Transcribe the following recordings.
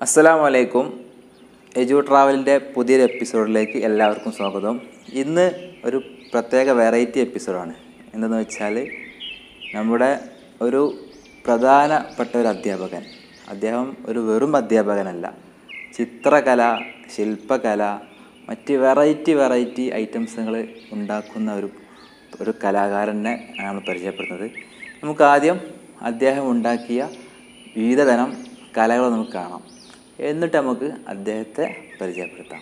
അസ്സലാമു അലൈക്കും എജു ട്രാവലിൻ്റെ പുതിയൊരു എപ്പിസോഡിലേക്ക് എല്ലാവർക്കും സ്വാഗതം ഇന്ന് ഒരു പ്രത്യേക വെറൈറ്റി എപ്പിസോഡാണ് എന്തെന്ന് വെച്ചാൽ നമ്മുടെ ഒരു പ്രധാനപ്പെട്ട ഒരു അധ്യാപകൻ അദ്ദേഹം ഒരു വെറും അധ്യാപകനല്ല ചിത്രകല ശില്പകല മറ്റ് വെറൈറ്റി വെറൈറ്റി ഐറ്റംസുകൾ ഉണ്ടാക്കുന്ന ഒരു ഒരു കലാകാരനെ ആണ് പരിചയപ്പെടുന്നത് നമുക്ക് ആദ്യം അദ്ദേഹം ഉണ്ടാക്കിയ വിവിധ തരം കലകൾ നമുക്ക് കാണാം എന്നിട്ട് നമുക്ക് അദ്ദേഹത്തെ പരിചയപ്പെടുത്താം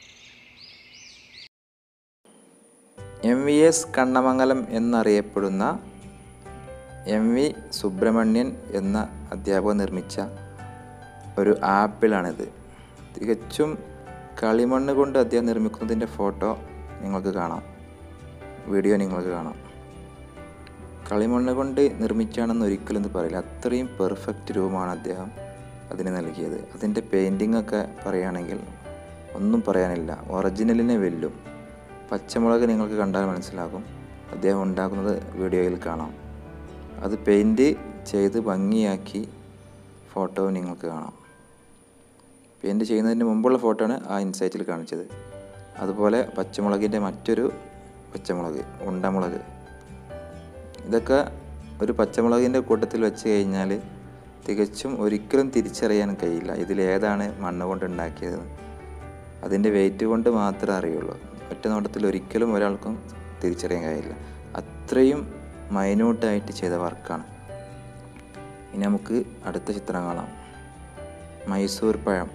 എം വി എസ് കണ്ണമംഗലം എന്നറിയപ്പെടുന്ന എം വി സുബ്രഹ്മണ്യൻ എന്ന അധ്യാപകൻ നിർമ്മിച്ച ഒരു ആപ്പിളാണിത് തികച്ചും കളിമണ്ണ് കൊണ്ട് അദ്ദേഹം നിർമ്മിക്കുന്നതിൻ്റെ ഫോട്ടോ നിങ്ങൾക്ക് കാണാം വീഡിയോ നിങ്ങൾക്ക് കാണാം കളിമണ്ണ് കൊണ്ട് നിർമ്മിച്ചാണെന്ന് ഒരിക്കലും ഇത് പറയില്ല അത്രയും പെർഫെക്റ്റ് രൂപമാണ് അദ്ദേഹം അതിന് നൽകിയത് അതിൻ്റെ പെയിൻറ്റിംഗ് ഒക്കെ പറയുകയാണെങ്കിൽ ഒന്നും പറയാനില്ല ഒറിജിനലിനെ വെല്ലും പച്ചമുളക് നിങ്ങൾക്ക് കണ്ടാൽ മനസ്സിലാകും അദ്ദേഹം ഉണ്ടാക്കുന്നത് വീഡിയോയിൽ കാണാം അത് പെയിൻറ്റ് ചെയ്ത് ഭംഗിയാക്കി ഫോട്ടോ നിങ്ങൾക്ക് കാണാം പെയിൻറ്റ് ചെയ്യുന്നതിന് മുമ്പുള്ള ഫോട്ടോ ആണ് ആ ഇൻസൈറ്റിൽ കാണിച്ചത് അതുപോലെ പച്ചമുളകിൻ്റെ മറ്റൊരു പച്ചമുളക് ഉണ്ടമുളക് ഇതൊക്കെ ഒരു പച്ചമുളകിൻ്റെ കൂട്ടത്തിൽ വെച്ച് കഴിഞ്ഞാൽ തികച്ചും ഒരിക്കലും തിരിച്ചറിയാൻ കഴിയില്ല ഇതിലേതാണ് മണ്ണ് കൊണ്ട് ഉണ്ടാക്കിയത് അതിൻ്റെ വെയിറ്റ് കൊണ്ട് മാത്രമേ അറിയുള്ളൂ ഒറ്റ നോട്ടത്തിൽ ഒരിക്കലും ഒരാൾക്കും തിരിച്ചറിയാൻ കഴിയില്ല അത്രയും മൈന്യൂട്ടായിട്ട് ചെയ്ത വർക്കാണ് ഇനി നമുക്ക് അടുത്ത ചിത്രം കാണാം മൈസൂർ പഴം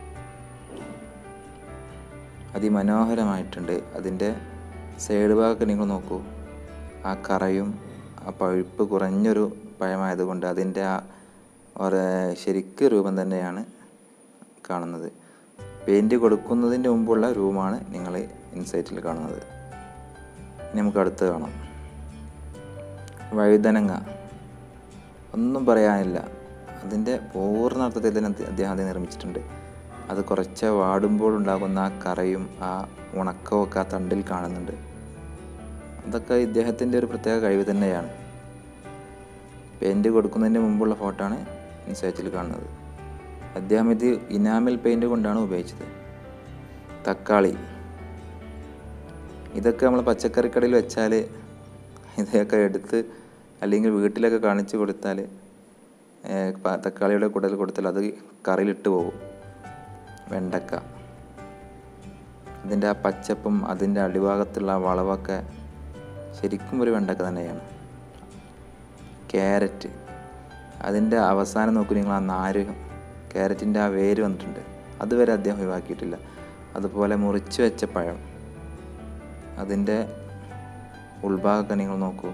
അതിമനോഹരമായിട്ടുണ്ട് അതിൻ്റെ സൈഡ് ഭാഗമൊക്കെ നിങ്ങൾ നോക്കൂ ആ കറയും ആ പഴുപ്പ് കുറഞ്ഞൊരു പഴമായതുകൊണ്ട് അതിൻ്റെ ആ ഒരു ശരിക്ക് രൂപം തന്നെയാണ് കാണുന്നത് പെയിൻറ്റ് കൊടുക്കുന്നതിൻ്റെ മുമ്പുള്ള രൂപമാണ് നിങ്ങൾ ഇൻസൈറ്റിൽ കാണുന്നത് ഇനി നമുക്ക് അടുത്ത് കാണാം വഴുതനങ്ങ ഒന്നും പറയാനില്ല അതിൻ്റെ പൂർണ്ണ അർത്ഥത്തിൽ തന്നെ അദ്ദേഹം അത് നിർമ്മിച്ചിട്ടുണ്ട് അത് കുറച്ച് വാടുമ്പോൾ ഉണ്ടാകുന്ന ആ കറയും ആ ഉണക്കവും ഒക്കെ ആ തണ്ടിൽ കാണുന്നുണ്ട് അതൊക്കെ ഇദ്ദേഹത്തിൻ്റെ ഒരു പ്രത്യേക കഴിവ് തന്നെയാണ് പെയിൻറ്റ് കൊടുക്കുന്നതിന് മുമ്പുള്ള ഫോട്ടോ ആണ് ഇൻസൈറ്റിൽ കാണുന്നത് അദ്ദേഹം ഇത് ഇനാമിൽ പെയിൻറ് കൊണ്ടാണ് ഉപയോഗിച്ചത് തക്കാളി ഇതൊക്കെ നമ്മൾ പച്ചക്കറിക്കടയിൽ വെച്ചാൽ ഇതൊക്കെ എടുത്ത് അല്ലെങ്കിൽ വീട്ടിലൊക്കെ കാണിച്ചു കൊടുത്താൽ തക്കാളിയുടെ കൂടൽ കൊടുത്താൽ അത് കറിയിലിട്ട് പോകും വെണ്ടക്ക അതിൻ്റെ ആ പച്ചപ്പും അതിൻ്റെ അടിഭാഗത്തുള്ള ആ വളവൊക്കെ ശരിക്കും ഒരു വെണ്ടക്ക തന്നെയാണ് ക്യാരറ്റ് അതിൻ്റെ അവസാനം നോക്കൂ നിങ്ങൾ ആ നാര് ക്യാരറ്റിൻ്റെ ആ വേര് വന്നിട്ടുണ്ട് അതുവരെ അദ്ദേഹം ഒഴിവാക്കിയിട്ടില്ല അതുപോലെ മുറിച്ച് വെച്ച പഴം അതിൻ്റെ ഉൾഭാഗമൊക്കെ നിങ്ങൾ നോക്കൂ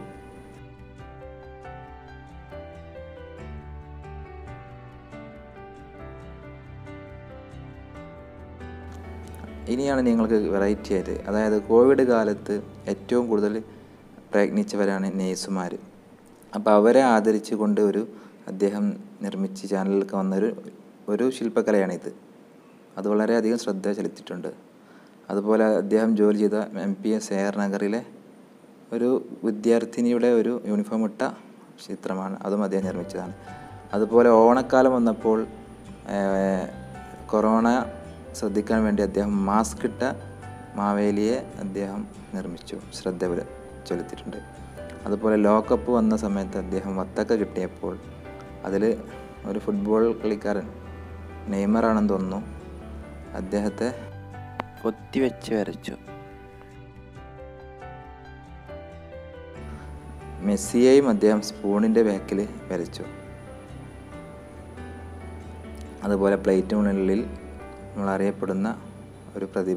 ഇനിയാണ് നിങ്ങൾക്ക് വെറൈറ്റി ആയിട്ട് അതായത് കോവിഡ് കാലത്ത് ഏറ്റവും കൂടുതൽ പ്രയത്നിച്ചവരാണ് നേഴ്സുമാർ അപ്പോൾ അവരെ ആദരിച്ചു കൊണ്ട് ഒരു അദ്ദേഹം നിർമ്മിച്ച് ചാനലിലൊക്കെ വന്നൊരു ഒരു ശില്പകലയാണിത് അത് വളരെയധികം ശ്രദ്ധ ചെലുത്തിയിട്ടുണ്ട് അതുപോലെ അദ്ദേഹം ജോലി ചെയ്ത M P S A R നഗറിലെ ഒരു വിദ്യാർത്ഥിനിയുടെ ഒരു യൂണിഫോം ഇട്ട ചിത്രമാണ് അതും അദ്ദേഹം നിർമ്മിച്ചതാണ് അതുപോലെ ഓണക്കാലം വന്നപ്പോൾ കൊറോണ ശ്രദ്ധിക്കാൻ വേണ്ടി അദ്ദേഹം മാസ്ക് ഇട്ട മാവേലിയെ അദ്ദേഹം നിർമ്മിച്ചു ശ്രദ്ധ ചെലുത്തിയിട്ടുണ്ട് അതുപോലെ ലോകകപ്പ് വന്ന സമയത്ത് അദ്ദേഹം വത്തക്ക കിട്ടിയപ്പോൾ അതിൽ ഒരു ഫുട്ബോൾ കളിക്കാരൻ നെയ്മറാണെന്ന് തോന്നുന്നു അദ്ദേഹത്തെ കൊത്തിവെച്ച് വരച്ചു മെസ്സിയെയും അദ്ദേഹം സ്പൂണിൻ്റെ ബാക്കിൽ വരച്ചു അതുപോലെ പ്ലേറ്റിനുള്ളിൽ നമ്മൾ അറിയപ്പെടുന്ന ഒരു പ്രതിഭ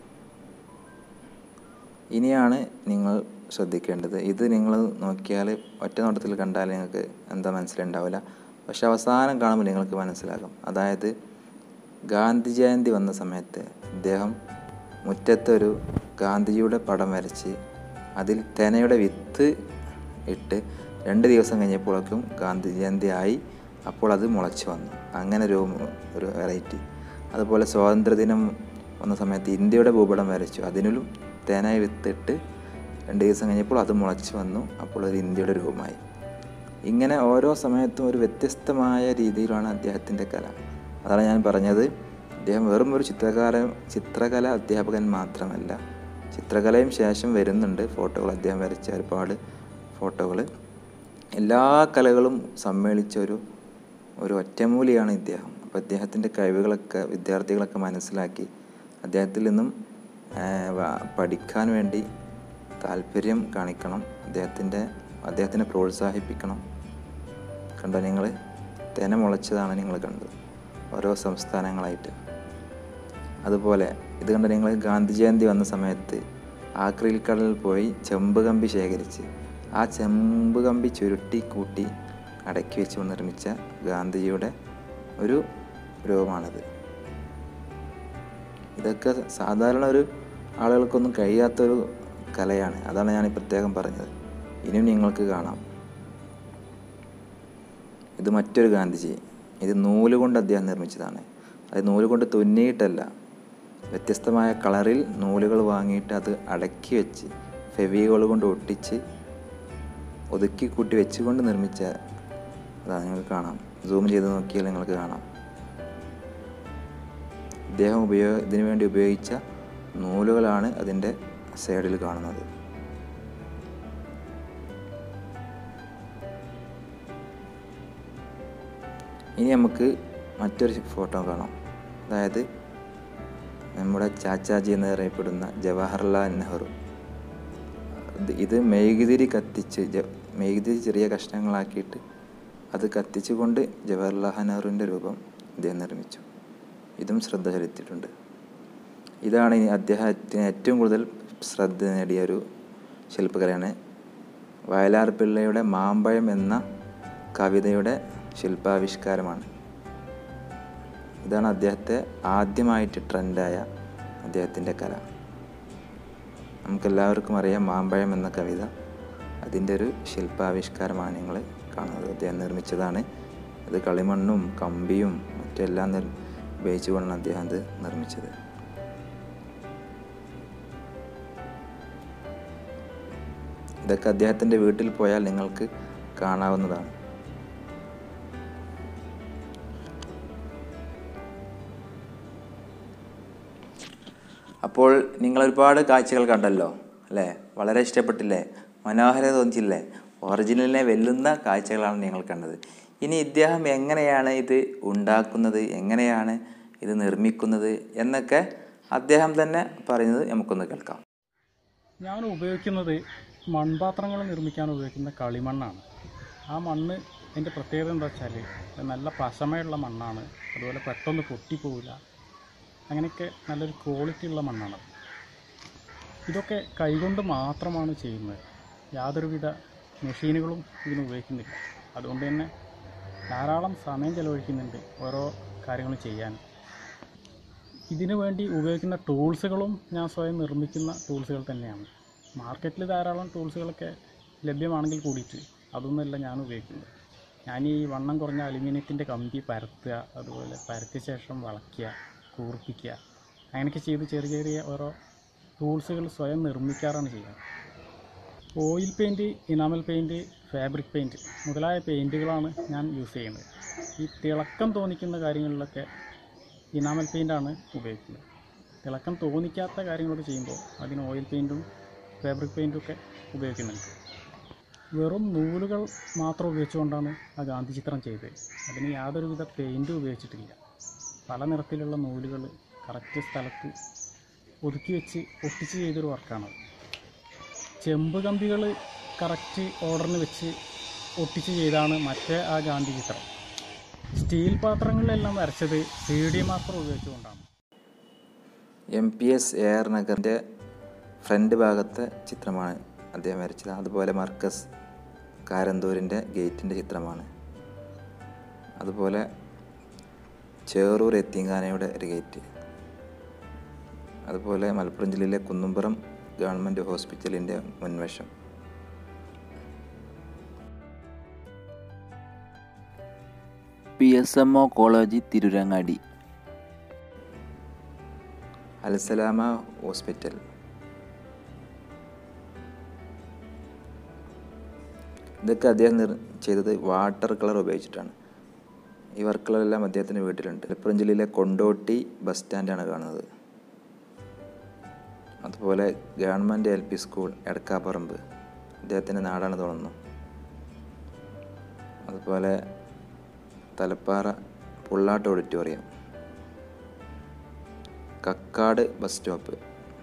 ഇനിയാണ് നിങ്ങൾ ശ്രദ്ധിക്കേണ്ടത് ഇത് നിങ്ങൾ നോക്കിയാൽ ഒറ്റ നോട്ടത്തിൽ കണ്ടാൽ നിങ്ങൾക്ക് എന്താ മനസ്സിലുണ്ടാവില്ല പക്ഷെ അവസാനം കാണുമ്പോൾ നിങ്ങൾക്ക് മനസ്സിലാകും അതായത് ഗാന്ധി ജയന്തി വന്ന സമയത്ത് അദ്ദേഹം മുറ്റത്തൊരു ഗാന്ധിജിയുടെ പടം വരച്ച് അതിൽ തെനയുടെ വിത്ത് ഇട്ട് രണ്ട് ദിവസം കഴിഞ്ഞപ്പോഴേക്കും ഗാന്ധി ജയന്തി ആയി അപ്പോൾ അത് മുളച്ച് വന്നു അങ്ങനെ ഒരു ഒരു വെറൈറ്റി അതുപോലെ സ്വാതന്ത്ര്യദിനം വന്ന സമയത്ത് ഇന്ത്യയുടെ ഭൂപടം വരച്ചു അതിനും തേനായി വിത്തിട്ട് രണ്ട് ദിവസം കഴിഞ്ഞപ്പോൾ അത് മുളച്ച് വന്നു അപ്പോൾ ഒരു ഇന്ത്യയുടെ രൂപമായി ഇങ്ങനെ ഓരോ സമയത്തും ഒരു വ്യത്യസ്തമായ രീതിയിലാണ് അദ്ദേഹത്തിൻ്റെ കല അതാണ് ഞാൻ പറഞ്ഞത് അദ്ദേഹം വെറും ഒരു ചിത്രകാര ചിത്രകല അധ്യാപകൻ മാത്രമല്ല ചിത്രകലയും ശേഷം വരുന്നുണ്ട് ഫോട്ടോകൾ അദ്ദേഹം വരച്ച ഒരുപാട് ഫോട്ടോകൾ എല്ലാ കലകളും സമ്മേളിച്ച ഒരു ഒരു ഒറ്റമൂലിയാണ് ഇദ്ദേഹം അപ്പോൾ അദ്ദേഹത്തിൻ്റെ കഴിവുകളൊക്കെ വിദ്യാർത്ഥികളൊക്കെ മനസ്സിലാക്കി അദ്ദേഹത്തിൽ നിന്നും ആ, വ- പഠിക്കാൻ വേണ്ടി താല്പര്യം കാണിക്കണം അദ്ദേഹത്തിൻ്റെ അദ്ദേഹത്തിനെ പ്രോത്സാഹിപ്പിക്കണം കണ്ടോ നിങ്ങൾ തെന മുളച്ചതാണ് നിങ്ങൾ കണ്ടത് ഓരോ സംസ്ഥാനങ്ങളായിട്ട് അതുപോലെ ഇത് കണ്ട നിങ്ങൾ ഗാന്ധി ജയന്തി വന്ന സമയത്ത് ആക്രിൽ കടലിൽ പോയി ചെമ്പ് കമ്പി ശേഖരിച്ച് ആ ചെമ്പ് കമ്പി ചുരുട്ടി കൂട്ടി അടക്കി വെച്ച് നിർമ്മിച്ച ഗാന്ധിജിയുടെ ഒരു രൂപമാണിത് ഇതൊക്കെ സാധാരണ ഒരു ആളുകൾക്കൊന്നും കഴിയാത്തൊരു കലയാണ് അതാണ് ഞാൻ ഈ പ്രത്യേകം പറഞ്ഞത് ഇനിയും നിങ്ങൾക്ക് കാണാം ഇത് മറ്റൊരു ഗാന്ധിജി ഇത് നൂല് കൊണ്ട് അദ്ദേഹം നിർമ്മിച്ചതാണ് അത് നൂല് കൊണ്ട് തുന്നിയിട്ടല്ല വ്യത്യസ്തമായ കളറിൽ നൂലുകൾ വാങ്ങിയിട്ട് അത് അടക്കി വെച്ച് ഫെവികൾ കൊണ്ട് ഒട്ടിച്ച് ഒതുക്കി കൂട്ടി വെച്ചുകൊണ്ട് നിർമ്മിച്ച അതാ നിങ്ങൾക്ക് കാണാം സൂം ചെയ്ത് നോക്കിയാൽ നിങ്ങൾക്ക് കാണാം ഇദ്ദേഹം ഉപയോഗ ഇതിനു വേണ്ടി ഉപയോഗിച്ച നൂലുകളാണ് അതിൻ്റെ സൈഡിൽ കാണുന്നത് ഇനി നമുക്ക് മറ്റൊരു ഫോട്ടോ കാണാം അതായത് നമ്മുടെ ചാച്ചാജി എന്നറിയപ്പെടുന്ന ജവഹർലാൽ നെഹ്റു ഇത് ഇത് മെഴുകുതിരി കത്തിച്ച് ജ- മെഴുകുതിരി ചെറിയ കഷ്ണങ്ങളാക്കിയിട്ട് അത് കത്തിച്ചുകൊണ്ട് ജവഹർലാൽ നെഹ്റുവിൻ്റെ രൂപം ഇദ്ദേഹം നിർമ്മിച്ചു ഇതും ശ്രദ്ധ ചെലുത്തിയിട്ടുണ്ട് ഇതാണ് ഇനി അദ്ദേഹത്തിന് ഏറ്റവും കൂടുതൽ ശ്രദ്ധ നേടിയ ഒരു ശില്പകലയാണ് വയലാർ പിള്ളയുടെ മാമ്പഴം എന്ന കവിതയുടെ ശില്പാവിഷ്കാരമാണ് ഇതാണ് അദ്ദേഹത്തെ ആദ്യമായിട്ട് ട്രെൻഡായ അദ്ദേഹത്തിൻ്റെ കല നമുക്കെല്ലാവർക്കും അറിയാം മാമ്പഴം എന്ന കവിത അതിൻ്റെ ഒരു ശില്പാവിഷ്കാരമാണ് നിങ്ങൾ കാണുന്നത് അദ്ദേഹം നിർമ്മിച്ചതാണ് അത് കളിമണ്ണും കമ്പിയും മറ്റെല്ലാം നിർ ഉപയോഗിച്ചുകൊണ്ടാണ് അദ്ദേഹം അത് നിർമ്മിച്ചത് ഇതൊക്കെ അദ്ദേഹത്തിൻ്റെ വീട്ടിൽ പോയാൽ നിങ്ങൾക്ക് കാണാവുന്നതാണ് അപ്പോൾ നിങ്ങൾ ഒരുപാട് കാഴ്ചകൾ കണ്ടല്ലോ അല്ലേ വളരെ ഇഷ്ടപ്പെട്ടില്ലേ മനോഹരത തോന്നിച്ചില്ലേ ഒറിജിനലിനെ വെല്ലുന്ന കാഴ്ചകളാണ് നിങ്ങൾ കണ്ടത് ഇനി ഇദ്ദേഹം എങ്ങനെയാണ് ഇത് ഉണ്ടാക്കുന്നത് എങ്ങനെയാണ് ഇത് നിർമ്മിക്കുന്നത് എന്നൊക്കെ അദ്ദേഹം തന്നെ പറയുന്നത് നമുക്കൊന്ന് കേൾക്കാം ഞാൻ ഉപയോഗിക്കുന്നത് മൺപാത്രങ്ങൾ നിർമ്മിക്കാൻ ഉപയോഗിക്കുന്ന കളിമണ്ണാണ് ആ മണ്ണ് അതിൻ്റെ പ്രത്യേകത എന്താ വെച്ചാൽ അത് നല്ല പശമയുള്ള മണ്ണാണ് അതുപോലെ പെട്ടെന്ന് പൊട്ടിപ്പോവില്ല അങ്ങനെയൊക്കെ നല്ലൊരു ക്വാളിറ്റി ഉള്ള മണ്ണാണ് ഇതൊക്കെ കൈകൊണ്ട് മാത്രമാണ് ചെയ്യുന്നത് യാതൊരുവിധ മെഷീനുകളും ഇതിന് ഉപയോഗിക്കുന്നില്ല അതുകൊണ്ട് തന്നെ ധാരാളം സമയം ചെലവഴിക്കുന്നുണ്ട് ഓരോ കാര്യങ്ങളും ചെയ്യാൻ ഇതിനു വേണ്ടി ഉപയോഗിക്കുന്ന ടൂൾസുകളും ഞാൻ സ്വയം നിർമ്മിക്കുന്ന ടൂൾസുകൾ തന്നെയാണ് മാർക്കറ്റിൽ ധാരാളം ടൂൾസുകളൊക്കെ ലഭ്യമാണെങ്കിൽ കൂടിയിട്ട് അതൊന്നുമല്ല ഞാൻ ഉപയോഗിക്കുന്നത് ഞാൻ ഈ വണ്ണം കുറഞ്ഞ അലുമിനിയത്തിൻ്റെ കമ്പി പരത്തുക അതുപോലെ പരത്തിയ ശേഷം വളയ്ക്കുക കൂർപ്പിക്കുക അങ്ങനെയൊക്കെ ചെയ്ത് ചെറിയ ചെറിയ ഓരോ ടൂൾസുകൾ സ്വയം നിർമ്മിക്കാറാണ് ചെയ്യുക oil paint enamel paint fabric paint മുതലായ പെയിൻറ്റുകളാണ് ഞാൻ യൂസ് ചെയ്യുന്നത് ഈ തിളക്കം തോന്നിക്കുന്ന കാര്യങ്ങളിലൊക്കെ ഇനാമൽ പെയിൻ്റാണ് ഉപയോഗിക്കുന്നത് തിളക്കം തോന്നിക്കാത്ത കാര്യങ്ങളൊക്കെ ചെയ്യുമ്പോൾ അതിന് ഓയിൽ പെയിൻറ്റും ഫാബ്രിക് പെയിൻറ്റും ഒക്കെ ഉപയോഗിക്കുന്നുണ്ട് വെറും നൂലുകൾ മാത്രം ഉപയോഗിച്ചുകൊണ്ടാണ് ആ ഗാന്ധി ചിത്രം ചെയ്തത് അതിന് യാതൊരുവിധ പെയിൻറ്റും ഉപയോഗിച്ചിട്ടില്ല പല നിറത്തിലുള്ള നൂലുകൾ കറക്റ്റ് സ്ഥലത്ത് ഒതുക്കി വെച്ച് ഒട്ടിച്ച് ചെയ്തൊരു വർക്കാണ് ചെമ്പ് കമ്പികൾ കറക്റ്റ് ഓർഡറിന് വെച്ച് ഒട്ടിച്ച് ചെയ്താണ് മറ്റേ ആ ഗാന്ധി ചിത്രം സ്റ്റീൽ പാത്രങ്ങളിലെല്ലാം വരച്ചത് സി ഡി മാർക്കർ ഉപയോഗിച്ചുകൊണ്ടാണ് M P S A R നഗറിൻ്റെ ഫ്രണ്ട് ഭാഗത്തെ ചിത്രമാണ് അദ്ദേഹം വരച്ചത് അതുപോലെ മർക്കസ് കാരന്തൂരിൻ്റെ ഗേറ്റിൻ്റെ ചിത്രമാണ് അതുപോലെ ചേറൂർ എത്തിങ്കാനയുടെ ഒരു ഗേറ്റ് അതുപോലെ മലപ്പുറം ജില്ലയിലെ കുന്നുംപുറം ഗവൺമെൻറ് ഹോസ്പിറ്റലിൻ്റെ മുൻവശം P S M O college Tirurangadi Alsalama hospital ഇതൊക്കെ അദ്ദേഹം നിർ ചെയ്തത് വാട്ടർ കളർ ഉപയോഗിച്ചിട്ടാണ് ഈ വർക്കുകളെല്ലാം അദ്ദേഹത്തിൻ്റെ വീട്ടിലുണ്ട് മലപ്പുറം ജില്ലയിലെ കൊണ്ടോട്ടി ബസ് സ്റ്റാൻഡാണ് കാണുന്നത് അതുപോലെ government L P school Edakkaparamba അദ്ദേഹത്തിൻ്റെ നാടാണ് തോന്നുന്നു അതുപോലെ Thalappara Pullat auditorium Kakkad bus stop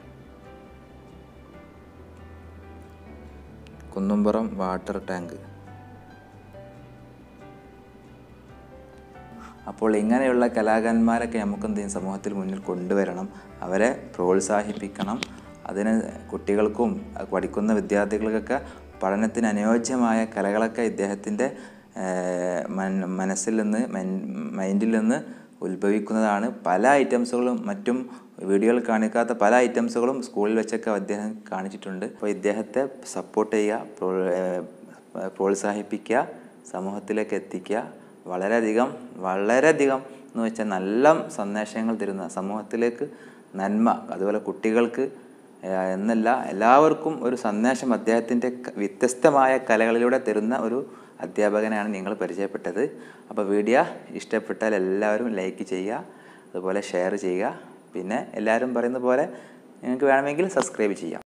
Kunnumpuram water tank അപ്പോൾ ഇങ്ങനെയുള്ള കലാകാരന്മാരൊക്കെ നമുക്ക് എന്ത് ചെയ്യും സമൂഹത്തിൽ മുന്നിൽ കൊണ്ടുവരണം അവരെ പ്രോത്സാഹിപ്പിക്കണം അതിന് കുട്ടികൾക്കും അത് പഠിക്കുന്ന വിദ്യാർത്ഥികൾക്കൊക്കെ പഠനത്തിന് അനുയോജ്യമായ കലകളൊക്കെ ഇദ്ദേഹത്തിൻ്റെ ഏഹ്, മൻ- മനസ്സിൽ നിന്ന് മൻ- മൈൻഡിൽ നിന്ന് ഉത്ഭവിക്കുന്നതാണ് പല ഐറ്റംസുകളും മറ്റും വീഡിയോയിൽ കാണിക്കാത്ത പല ഐറ്റംസുകളും സ്കൂളിൽ വെച്ചൊക്കെ അദ്ദേഹം കാണിച്ചിട്ടുണ്ട് അപ്പോൾ ഇദ്ദേഹത്തെ സപ്പോർട്ട് ചെയ്യുക പ്രോ- ഏഹ്, പ്രോത്സാഹിപ്പിക്കുക സമൂഹത്തിലേക്ക് എത്തിക്കുക വളരെയധികം വളരെയധികം എന്ന് വെച്ചാൽ നല്ല സന്ദേശങ്ങൾ തരുന്ന സമൂഹത്തിലേക്ക് നന്മ അതുപോലെ കുട്ടികൾക്ക് ഏഹ്, എന്നല്ല എല്ലാവർക്കും ഒരു സന്ദേശം അദ്ദേഹത്തിൻ്റെ ക- വ്യത്യസ്തമായ കലകളിലൂടെ തരുന്ന ഒരു അധ്യാപകനെയാണ് നിങ്ങൾ പരിചയപ്പെട്ടത് അപ്പോൾ വീഡിയോ ഇഷ്ടപ്പെട്ടാൽ എല്ലാവരും ലൈക്ക് ചെയ്യുക അതുപോലെ ഷെയർ ചെയ്യുക പിന്നെ എല്ലാവരും പറയുന്ന പോലെ നിങ്ങൾക്ക് വേണമെങ്കിൽ സബ്സ്ക്രൈബ് ചെയ്യാം